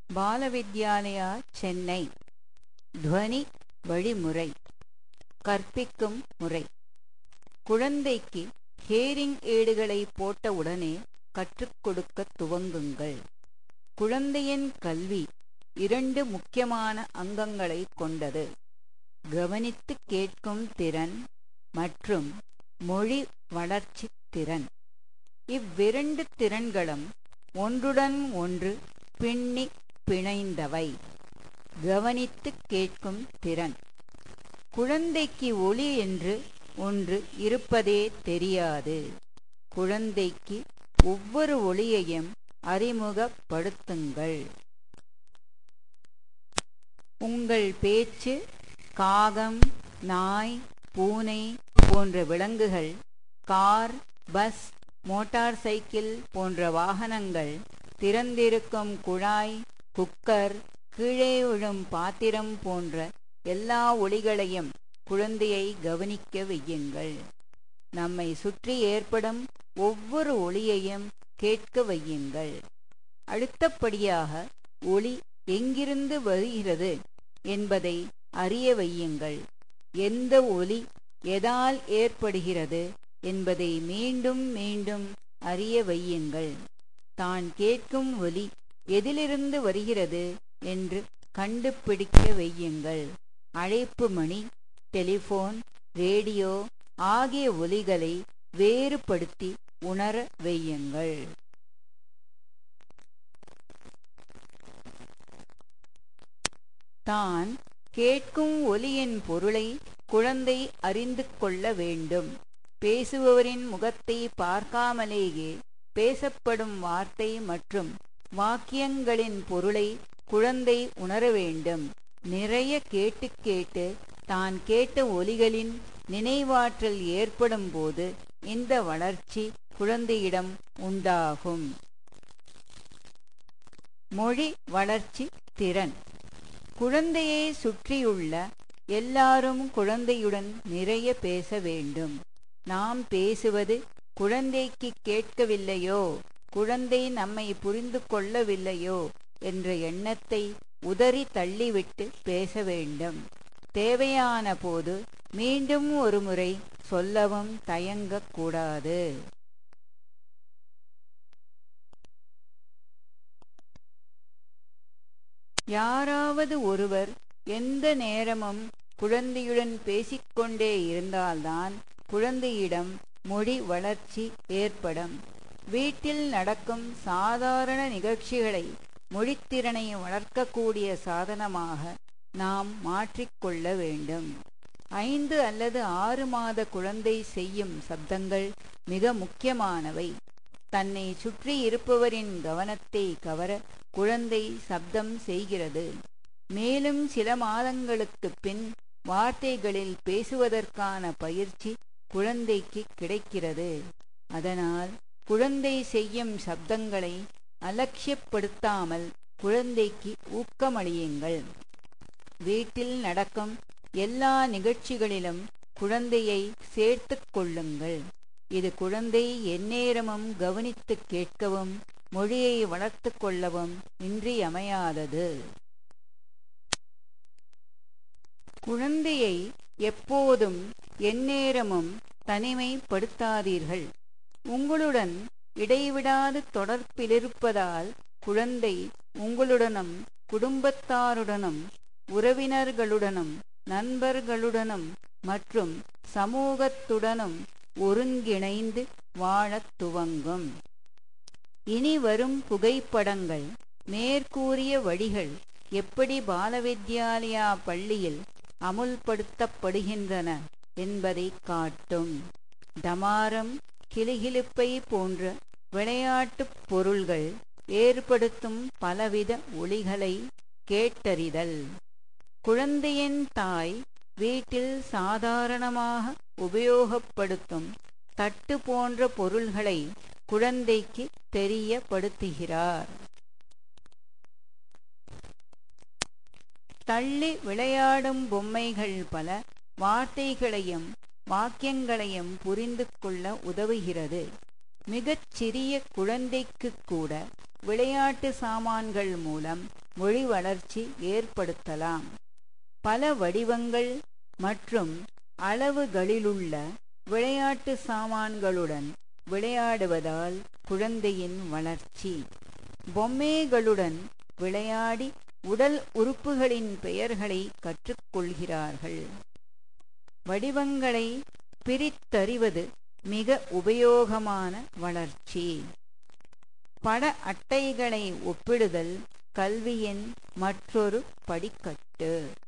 பாலவித்யாலயா சென்னை துவனி வழிமுறை கற்பிக்கும் முறை குழந்தைக்கு ஹேரிங் ஏடுகளை போட்டவுடனே கற்றுக் கொடுக்க துவங்குங்கள் குழந்தையின் கல்வி இரண்டு முக்கியமான அங்கங்களை கொண்டது கவனித்து கேட்கும் திறன் மற்றும் மொழி வளர்ச்சி திறன் இவ்விரண்டு திறன்களும் ஒன்றுடன் ஒன்று பின்னி பிணைந்தவை கவனித்து கேட்கும் திறன் குழந்தைக்கு ஒளி என்று ஒன்று இருப்பதே தெரியாது குழந்தைக்கு ஒவ்வொரு ஒளியையும் அறிமுகப்படுத்துங்கள் உங்கள் பேச்சு காகம் நாய் பூனை போன்ற விலங்குகள் கார் பஸ் மோட்டார் சைக்கிள் போன்ற வாகனங்கள் திறந்திருக்கும் குழாய் குக்கர் கீழே விழும் பாத்திரம் போன்ற எல்லா ஒளிகளையும் குழந்தையை கவனிக்க வையுங்கள் நம்மை சுற்றி ஏற்படும் ஒவ்வொரு ஒளியையும் கேட்க வையுங்கள் அடுத்தபடியாக ஒளி எங்கிருந்து வருகிறது என்பதை அறிய வையுங்கள் எந்த ஒலி எதால் ஏற்படுகிறது என்பதை மீண்டும் மீண்டும் அறிய வையுங்கள் தான் கேட்கும் ஒலி எதிலிருந்து வருகிறது என்று கண்டுபிடிக்க வையுங்கள் அழைப்பு மணி டெலிபோன் ரேடியோ ஆகிய ஒலிகளை வேறுபடுத்தி உணர வையுங்கள் தான் கேட்கும் ஒலியின் பொருளை குழந்தை அறிந்து கொள்ள வேண்டும் பேசுபவரின் முகத்தை பார்க்காமலேயே பேசப்படும் வார்த்தை மற்றும் வாக்கியங்களின் பொருளை குழந்தை உணர வேண்டும் நிறைய கேட்டு கேட்டு தான் கேட்ட ஒலிகளின் நினைவாற்றல் ஏற்படும் போது இந்த வளர்ச்சி குழந்தையிடம் உண்டாகும் மொழி வளர்ச்சி திறன் குழந்தையை சுற்றியுள்ள எல்லாரும் குழந்தையுடன் நிறைய பேச வேண்டும் நாம் பேசுவது குழந்தைக்கு கேட்கவில்லையோ குழந்தை நம்மை புரிந்து கொள்ளவில்லையோ என்ற எண்ணத்தை உதறி தள்ளிவிட்டு பேச வேண்டும் தேவையான போது மீண்டும் ஒரு முறை சொல்லவும் தயங்கக்கூடாது யாராவது ஒருவர் எந்த நேரமும் குழந்தையுடன் பேசிக்கொண்டே இருந்தால்தான் குழந்தையிடம் மொழி வளர்ச்சி ஏற்படும் வீட்டில் நடக்கும் சாதாரண நிகழ்ச்சிகளை மொழித்திறனை வளர்க்கக்கூடிய சாதனமாக நாம் மாற்றிக்கொள்ள வேண்டும் ஐந்து அல்லது ஆறு மாத குழந்தை செய்யும் சப்தங்கள் மிக முக்கியமானவை தன்னை சுற்றி இருப்பவரின் கவனத்தை கவர குழந்தை சப்தம் செய்கிறது மேலும் சில மாதங்களுக்கு பின் வார்த்தைகளில் பேசுவதற்கான பயிற்சி குழந்தைக்கு கிடைக்கிறது அதனால் குழந்தை செய்யும் சப்தங்களை அலட்சியப்படுத்தாமல் குழந்தைக்கு ஊக்கமளியுங்கள் வீட்டில் நடக்கும் எல்லா நிகழ்ச்சிகளிலும் குழந்தையை சேர்த்து கொள்ளுங்கள் இது குழந்தை எந்நேரமும் கவனித்து கேட்கவும் மொழியை வளர்த்து கொள்ளவும் இன்றியமையாதது குழந்தையை எப்போதும் எந்நேரமும் தனிமைப்படுத்தாதீர்கள் உங்களுடன் இடைவிடாது தொடர்பிலிருப்பதால் குழந்தை உங்களுடனும் குடும்பத்தாருடனும் உறவினர்களுடனும் நண்பர்களுடனும் மற்றும் சமூகத்துடனும் ஒருங்கிணைந்து வாழத் துவங்கும் இனி வரும் புகைப்படங்கள் மேற்கூறிய வழிகள் எப்படி பாலவித்யாலயா பள்ளியில் அமுல்படுத்தப்படுகின்றன என்பதை காட்டும் டமாரம் கிளிகிழிப்பை போன்ற விளையாட்டுப் பொருள்கள் ஏற்படுத்தும் பலவித ஒளிகளை கேட்டறிதல் குழந்தையின் தாய் வீட்டில் சாதாரணமாக உபயோகப்படுத்தும் தட்டு போன்ற பொருள்களை குழந்தைக்கு தெரியப்படுத்துகிறார் தள்ளி விளையாடும் பொம்மைகள் பல வார்த்தைகளையும் வாக்கியங்களையும் புரிந்து கொள்ள உதவுகிறது மிகச் சிறிய குழந்தைக்கு கூட விளையாட்டு சாமான்கள் மூலம் மொழி வளர்ச்சி ஏற்படுத்தலாம் பல வடிவங்கள் மற்றும் அளவுகளிலுள்ள விளையாட்டு சாமான்களுடன் விளையாடுவதால் குழந்தையின் வளர்ச்சி பொம்மைகளுடன் விளையாடி உடல் உறுப்புகளின் பெயர்களை கற்றுக்கொள்கிறார்கள் வடிவங்களை பிரித்தறிவது மிக உபயோகமான வளர்ச்சி பட அட்டைகளை ஒப்பிடுதல் கல்வியின் மற்றொரு படிக்கட்டு